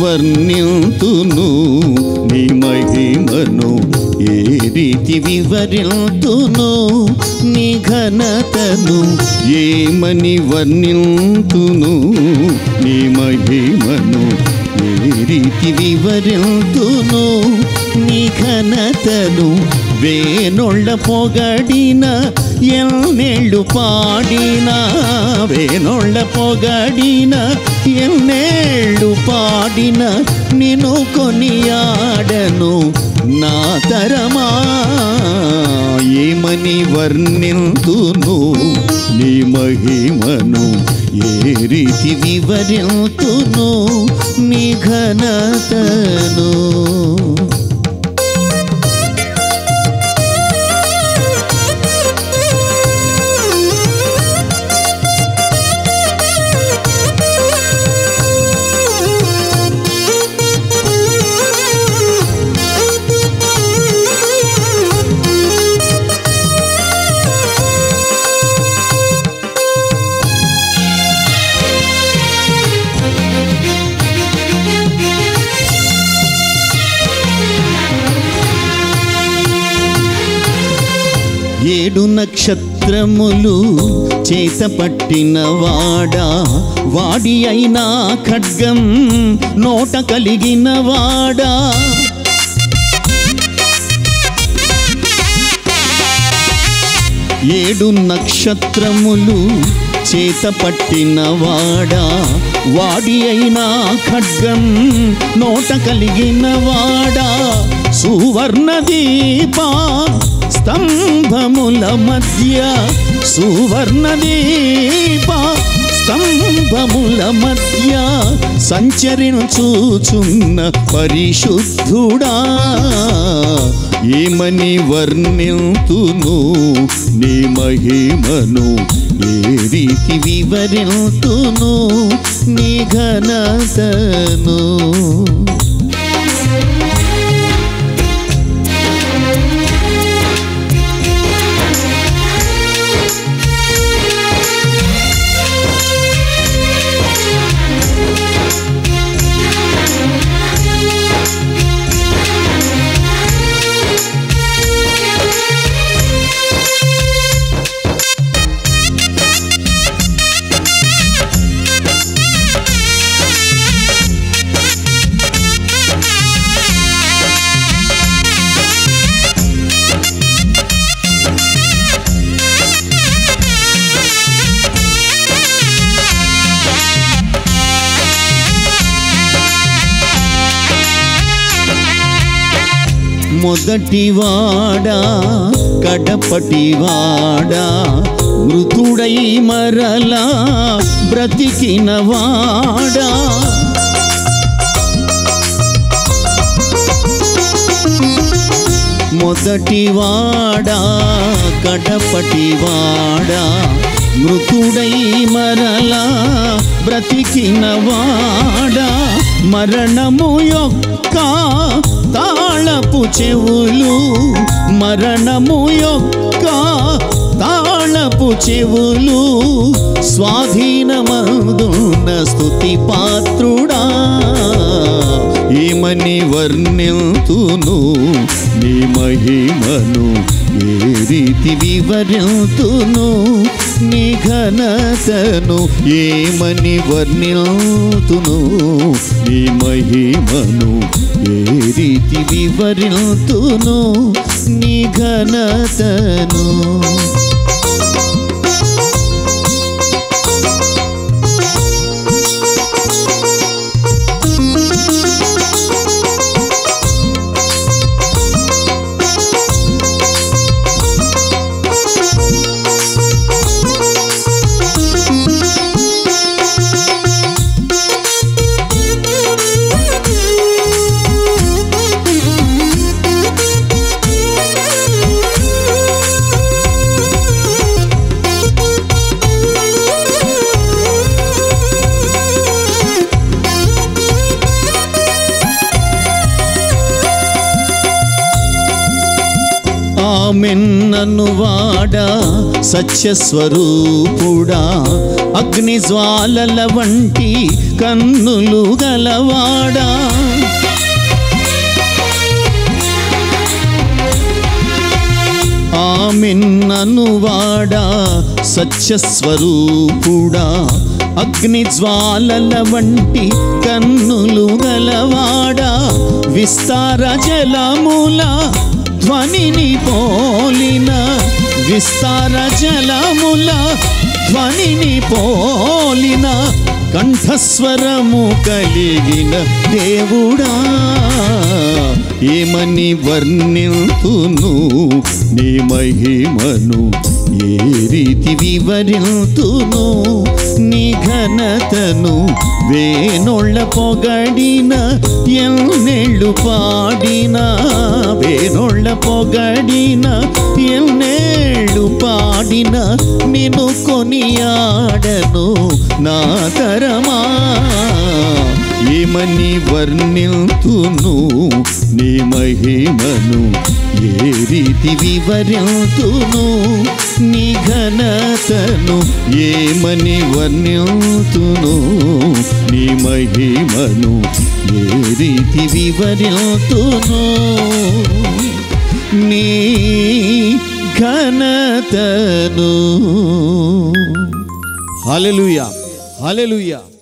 వర్ణింతును నీ మహిమను ఏ రీతి వివరిల్తును నీ ఘనతను ఏమని వర్ణింతును నీ మహిమను ఏ రీతి వివరిల్తును నీ ఘనతను వేనొళ్ళ పొగడిన ఎన్నేళ్ళు పాడిన వేనొళ్ళ పొగడిన ఎన్నేళ్ళు పాడిన నిన్ను కొనియాడను నా తరమా ఏమని వర్ణింతును నీ మహిమను ఏ రీతి వివరిల్తును నీ ఘనతను ఏడు నక్షత్రములు చేత పట్టిన వాడా వాడి అయినా ఖడ్గం నోట కలిగిన వాడా ఏడు నక్షత్రములు చేత పట్టిన వాడా వాడి అయినా ఖడ్గం నోట కలిగిన వాడా సువర్ణ దీపా స్తంభముల మధ్య సువర్ణ దీప స్తంభముల మధ్య సంచరించుచున్న పరిశుద్ధుడా ఏమని వర్ణిల్తును నీ మహిమను ఏ రీతి వివరిల్తును నీ ఘనతను మొదటివాడా కడపటివాడా మృతుడై మరలా బ్రతికినవాడా మొదటివాడా కడపటివాడా మృతుడై మరలా బ్రతికినవాడా మరణము యొక్క తాళపు చెవులు మరణము యొక్క తాళపు చెవులు స్వాధీనమందున్న స్తుతి పాత్రుడా ఏమని వర్ణిల్తును నీ మహిమను ఏ రీతి వివరిల్తును నీ ఘనతను ఏమని వర్ణిల్తును నీ మహిమను ఏ రీతి వివరిల్తును నీ ఘనతను ఆమెన్నను వాడా సత్యస్వరూపుడా అగ్ని జ్వాలల వంటి కన్నులు గలవాడా ఆమెన్నను వాడా సత్యస్వరూపుడా అగ్ని జ్వాలల వంటి కన్నులు గలవాడా విస్తార జలముల ధ్వనిని పోలిన విస్తార జలముల ధ్వనిని పోలిన కంఠస్వరము కలిగిన దేవుడా ఏమని వర్ణిల్తును నీ మహిమను ఏ రీతి వివరిల్తును నీ ఘనతను వేనొళ్ళ పొగడిన ఎన్నేళ్ళు పాడిన వేనొళ్ళ పొగడిన ఎన్నేళ్ళు పాడిన నిన్ను కొనియాడను నా తరమా ఏమని వర్ణిల్తును నీ మహిమను ఏ రీతి వివరిల్తును నీ ఘనతను ఏమని వర్ణిల్తును నీ మహిమను ఏ రీతి వివరిల్తును నీ ఘనతను హల్లెలూయా హల్లెలూయా